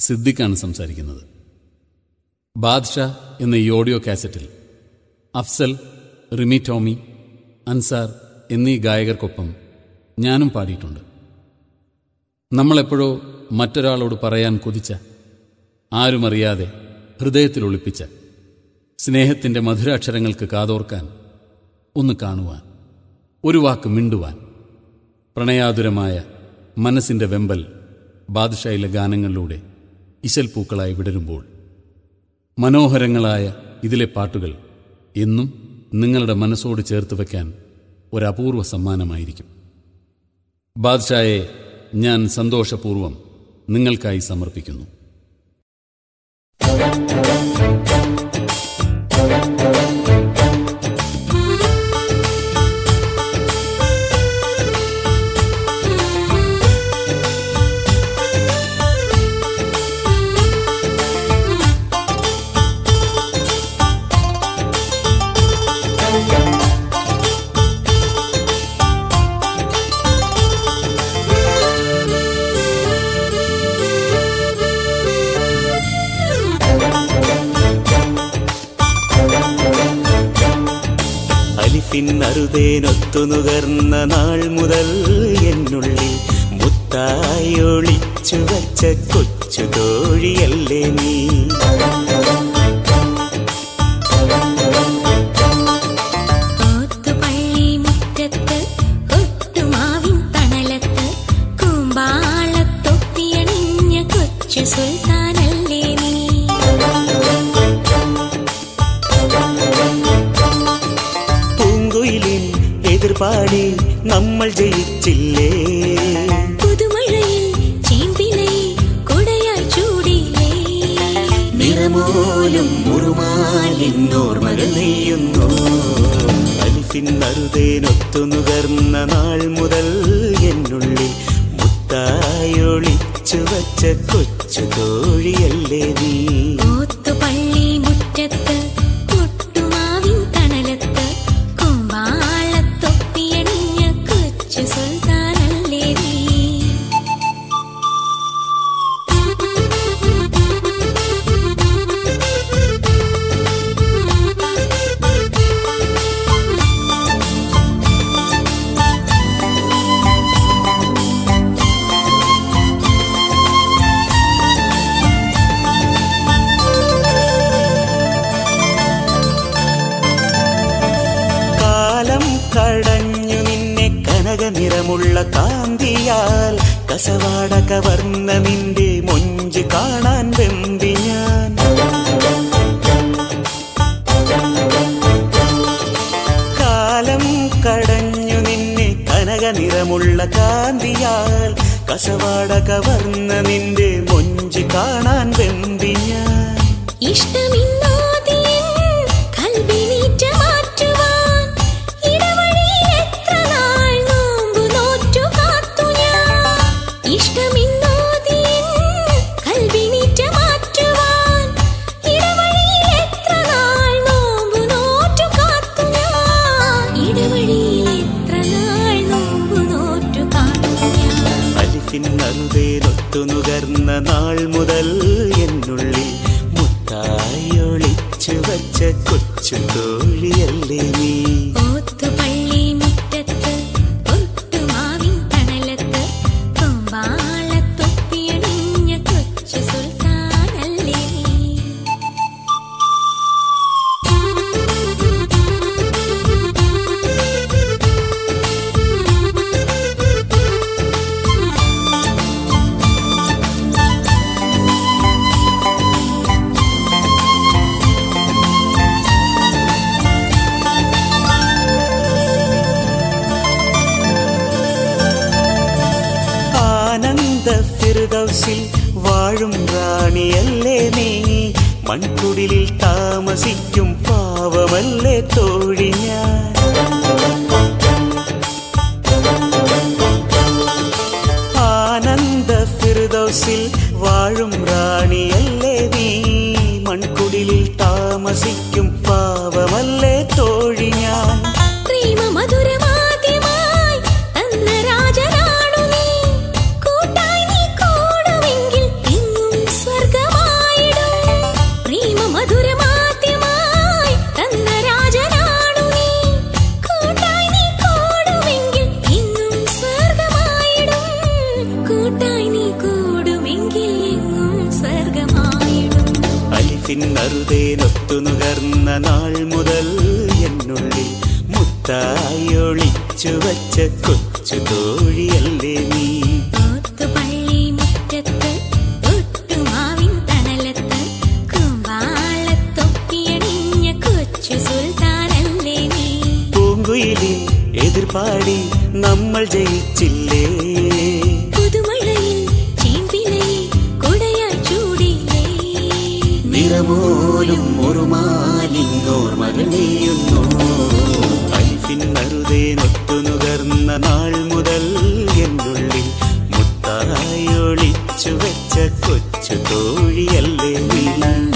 സിദ്ദിഖാണ് സംസാരിക്കുന്നത് ബാദ്ഷാ എന്ന ഈ ഓഡിയോ കാസറ്റിൽ അഫ്സൽ റിമി ടോമി അൻസാർ എന്നീ ഗായകർക്കൊപ്പം ഞാനും പാടിയിട്ടുണ്ട് നമ്മളെപ്പോഴോ മറ്റൊരാളോട് പറയാൻ കൊതിച്ച ആരുമറിയാതെ ഹൃദയത്തിൽ ഒളിപ്പിച്ച സ്നേഹത്തിൻ്റെ മധുരാക്ഷരങ്ങൾക്ക് കാതോർക്കാൻ ഒന്ന് കാണുവാൻ ഒരു വാക്ക് മിണ്ടുവാൻ പ്രണയാതുരമായ മനസ്സിൻ്റെ വെമ്പൽ ബാദുഷായിലെ ഗാനങ്ങളിലൂടെ ഇശൽപ്പൂക്കളായി വിടരുമ്പോൾ മനോഹരങ്ങളായ ഇതിലെ പാട്ടുകൾ എന്നും നിങ്ങളുടെ മനസ്സോട് ചേർത്ത് വയ്ക്കാൻ ഒരപൂർവ സമ്മാനമായിരിക്കും ബാദ്ഷായെ ഞാൻ സന്തോഷപൂർവം നിങ്ങൾക്കായി സമർപ്പിക്കുന്നു അലിഫിൻ അറുതേനൊത്തു നുകർന്ന നാൾ മുതൽ എന്നുള്ളിൽ മുത്തായി ഒളിച്ചു വച്ച കൊച്ചു തോഴിയല്ലേ നീ ഓത്തുപള്ളി മുറ്റത്ത് ഒട്ടുമാവിൻ തണലത്ത് കൂമ്പാളത്തൊപ്പിയണിഞ്ഞ കൊച്ചു സുൽത്താനല്ലേ നീ പൂങ്കുയിലിൻ എതിർപാടി നമ്മൾ ജയിച്ചില്ലേ പുതുമഴയിൽ ചേമ്പിലയിൽ കൊടയായി ചൂടിയില്ലേ നിറമോലും മുറുമാലിന്നോർമകൾ നെയ്യുന്നു അലിഫിൻ അറുതേനൊത്തു നുകർന്ന നാൾ മുതൽ എന്നുള്ളിൽ മുത്തായി ഒളിച്ചു വച്ച കൊച്ചു തോഴിയല്ലേ നീ ഓത്തുപള്ളി മുറ്റത്ത് ഒട്ടുമാവിൻ തണലത്ത് കൂമ്പാളത്തൊപ്പിയണിഞ്ഞ കൊച്ചു സുൽത്താനല്ലേ നീ കാലം കടഞ്ഞു നിന്നെ കനക നിറമുള്ള കാന്തിയാൽ കസവാട കവർന്ന നിന്റെ മൊഞ്ച് കാണാൻ വെമ്പി ഞാൻ കാലം കടഞ്ഞു നിന്നെ കനക നിറമുള്ള കാന്തിയാൽ കസവാട കവർന്ന നിന്റെ മൊഞ്ച് കാണാൻ വെമ്പി ഞാൻ ഇഷ്ടമിന്നോതിയൻ കൽബിനീറ്റ മാറ്റുവാൻ ഇടവഴിയിൽ എത്ര നാൾ നോമ്പു നോറ്റു കാത്തു ഞാൻ ഇഷ്ടമിന്നോതിയൻ കൽബിനീറ്റ മാറ്റുവാൻ ഇടവഴിയിൽ എത്ര നാൾ നോമ്പു നോറ്റു കാത്തു ഞാൻ ഇടവഴിയിൽ എത്ര നാൾ നോമ്പു നോറ്റു കാത്തു ഞാൻ അലിഫിൻ അറുതേനൊത്തു നുകർന്ന നാൾ മുതൽ എന്നുള്ളിൽ മുത്തായി ഒളിച്ചു വച്ച കൊച്ചു തോഴിയല്ലേ നീ ഓത്തുപള്ളി മുറ്റത്ത് ഒട്ടുമാവിൻ തണലത്ത് കൊമ്പാളത്തൊപ്പിയണിഞ്ഞ കൊച്ചു സുൽത്താനല്ലേ നീ ആനന്ദ ഫിർദൗസിൽ വാഴും റാണിയല്ലേ നീ മൺകുടിലിൽ താമസിക്കും പാവമല്ലേ തോഴി ഞാൻ ആനന്ദ ഫിർദൗസിൽ വാഴും റാണിയല്ലേ നീ മൺകുടിലിൽ താമസിക്കും പാവമല്ലേ തോഴി ഞാൻ പ്രേമ മധുരമാദ്യമായി തന്ന രാജനാണു നീ കൂട്ടായി നീ കൂടുമെങ്കിൽ എങ്ങും സ്വർ അൽഫിന്നറുതേനൊത്തു നുകർന്ന നാൾ മുതൽ എന്നുള്ളിൽ മുത്തായൊളിച്ചു വച്ച കൊച്ചു തോഴിയല്ലേ നീ ഓത്തുപള്ളി മുറ്റത്ത് ഒട്ടുമാവിൻ തണലത്ത് കൂമ്പാളത്തൊപ്പിയണിഞ്ഞ കൊച്ചു സുൽത്താനല്ലേ നീ പൂങ്കുയിലിൽ എതിർപാടി നമ്മൾ ജയിച്ചില്ലേ പുതുമഴയിൽ ചേമ്പിലയിൽ കൊടയായി ചൂടില്ലേ നിറമോലും ഒരുമാലിന്നോർമകൾ നെയ്യുന്നു അൽഫിന്നറുതേനൊത്തു നുകർന്ന നാൾ മുതൽ എന്നുള്ളിൽ മുത്തായൊളിച്ചു വെച്ച കൊച്ചു തോഴിയല്ലേ നീ